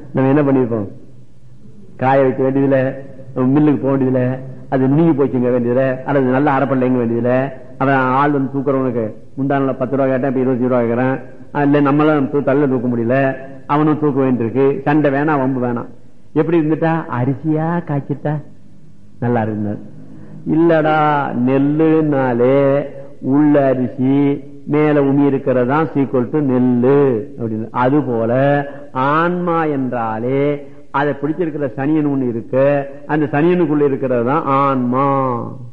நம்ம என்ன பண்ணிருப்போம் காய வைக்க வேண்டியதுல மில்லுக்கு போக வேண்டியதுல அது நுணுங்கி போச்சுங்க வேண்டியதுல அல்லது நல்ல அரைப்பள்ளைங்க வேண்டியதுல அவன் ஆள் வந்து தூக்குறவனுக்கு முந்தான பத்து ரூபா கேட்டேன் இப்ப இருபத்தி ரூபா கேட்கறான் இல்ல நம்மளும் தூ- தலையில தூக்க முடியல அவனும் தூக்க வேண்டியிருக்கு சண்டை வேணாம் வம்பு வேணாம் எப்படி இருந்துட்டா அரிசியா காய்ச்சிட்டா நல்லா இருந்தார் இல்லடா நெல்லுனாலே உள்ள அரிசி மேல உமி இருக்கிறதா சீக்குவல் டு நெல்லு அப்படின்னு அது போல ஆன்மா என்றாலே அதை பிடிச்சிருக்கிற சனியன் ஒண்ணு இருக்கு அந்த சனியனுக்குள்ள இருக்கிறது தான் ஆன்மா